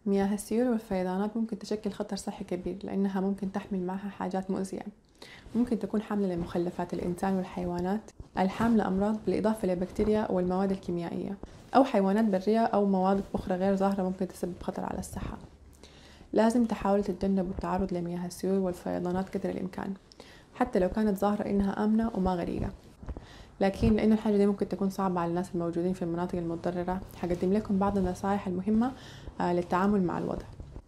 مياه السيول والفيضانات ممكن تشكل خطر صحي كبير لأنها ممكن تحمل معها حاجات مؤذية ممكن تكون حاملة لمخلفات الإنسان والحيوانات الحاملة أمراض بالإضافة لبكتيريا والمواد الكيميائية أو حيوانات برية أو مواد أخرى غير ظاهرة ممكن تسبب خطر على الصحة لازم تحاولوا تتجنبوا التعرض لمياه السيول والفيضانات قدر الإمكان حتى لو كانت ظاهرة إنها آمنة وما غريقة لكن لأنه الحاجة دي ممكن تكون صعبة على الناس الموجودين في المناطق المتضررة حقدم لكم بعض النصائح المهمة آه، للتعامل مع الوضع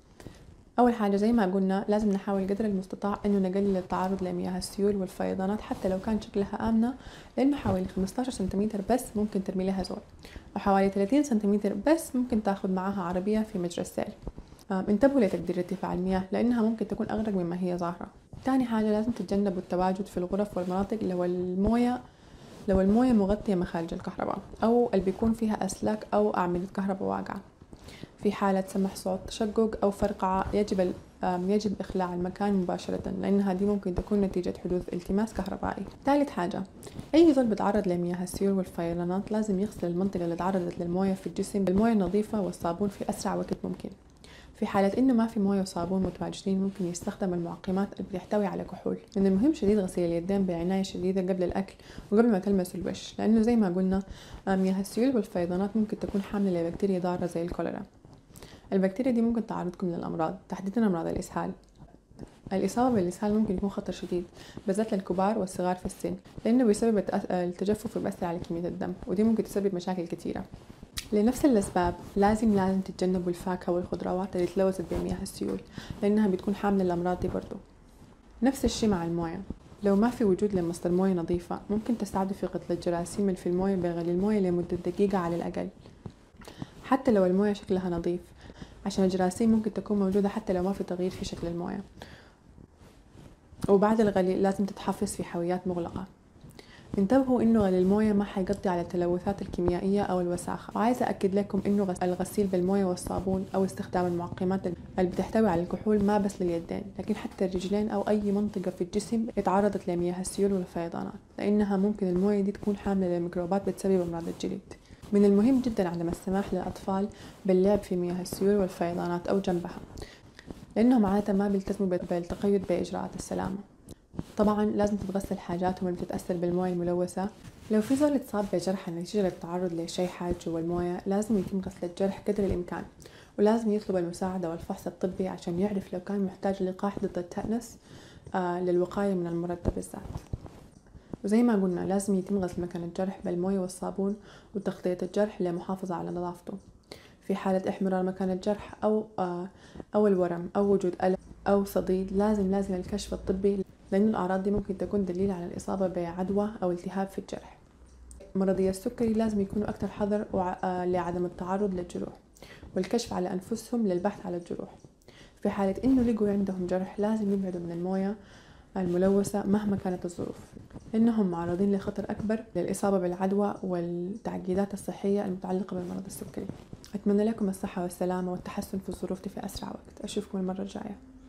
أول حاجة زي ما قلنا لازم نحاول قدر المستطاع إنه نقلل التعرض لمياه السيول والفيضانات حتى لو كان شكلها آمنة لأنه حوالي 15 سنتيمتر بس ممكن ترمي لها زول وحوالي 30 سنتيمتر بس ممكن تاخد معاها عربية في مجرى السيل انتبهوا لتقدير ارتفاع المياه لأنها ممكن تكون أغرق مما هي ظاهرة تاني حاجة لازم تتجنبوا التواجد في الغرف والمناطق لو الموية لو الموية مغطية مخارج الكهرباء أو اللي بيكون فيها أسلاك أو أعمدة كهرباء واقعة في حالة سمح صوت تشقق أو فرقعة يجب يجب إخلاع المكان مباشرة لأنها دي ممكن تكون نتيجة حدوث التماس كهربائي ثالث حاجة أي زول بيتعرض لمياه السيول والفيضانات لازم يغسل المنطقة اللي تعرضت للموية في الجسم بالموية النظيفة والصابون في أسرع وقت ممكن في حالة إنه ما في موية وصابون متواجدين ممكن يستخدم المعقمات اللي بتحتوي على كحول من المهم شديد غسيل اليدين بعناية شديدة قبل الأكل وقبل ما تلمسوا الوش لأنه زي ما قلنا مياه السيول والفيضانات ممكن تكون حاملة لبكتيريا ضارة زي الكوليرا البكتيريا دي ممكن تعرضكم للأمراض تحديدا أمراض الإسهال الإصابة بالإسهال ممكن يكون خطر شديد بالذات للكبار والصغار في السن لأنه بيسبب التجفف وبيأثر على كمية الدم ودي ممكن تسبب مشاكل كثيرة لنفس الأسباب لازم لازم تتجنبوا الفاكهة والخضروات اللي تلوثت بمياه السيول لأنها بتكون حاملة الأمراض دي برضو نفس الشي مع الموية لو ما في وجود لمصدر موية نظيفة ممكن تساعدوا في قتل الجراثيم اللي في الموية بغلي الموية لمدة دقيقة على الأقل حتى لو الموية شكلها نظيف عشان الجراثيم ممكن تكون موجودة حتى لو ما في تغيير في شكل الموية وبعد الغلي لازم تتحفظ في حاويات مغلقة انتبهوا انه غلي المويه ما حيقضي على التلوثات الكيميائيه او الوساخه وعايزه اكد لكم انه الغسيل بالمويه والصابون او استخدام المعقمات اللي بتحتوي على الكحول ما بس لليدين لكن حتى الرجلين او اي منطقه في الجسم اتعرضت لمياه السيول والفيضانات لانها ممكن المويه دي تكون حامله لميكروبات بتسبب امراض الجلد من المهم جدا عدم السماح للأطفال باللعب في مياه السيول والفيضانات أو جنبها لأنهم عادة ما بيلتزموا بالتقيد بإجراءات السلامة طبعا لازم تتغسل حاجاتهم اللي بتتأثر بالموية الملوثة لو في زول اتصاب بجرح نتيجة للتعرض لشيء حاد جوا الموية لازم يتم غسل الجرح قدر الإمكان ولازم يطلب المساعدة والفحص الطبي عشان يعرف لو كان محتاج لقاح ضد التأنس آه للوقاية من المرض ده بالذات وزي ما قلنا لازم يتم غسل مكان الجرح بالموية والصابون وتغطية الجرح للمحافظة على نظافته في حالة إحمرار مكان الجرح أو آه أو الورم أو وجود ألم أو صديد لازم لازم الكشف الطبي لأن الأعراض دي ممكن تكون دليل على الإصابة بعدوى أو التهاب في الجرح مرضي السكري لازم يكونوا أكثر حذر لعدم التعرض للجروح والكشف على أنفسهم للبحث على الجروح في حالة إنه لقوا عندهم جرح لازم يبعدوا من الموية الملوثة مهما كانت الظروف إنهم معرضين لخطر أكبر للإصابة بالعدوى والتعقيدات الصحية المتعلقة بالمرض السكري أتمنى لكم الصحة والسلامة والتحسن في الظروف دي في أسرع وقت أشوفكم المرة الجاية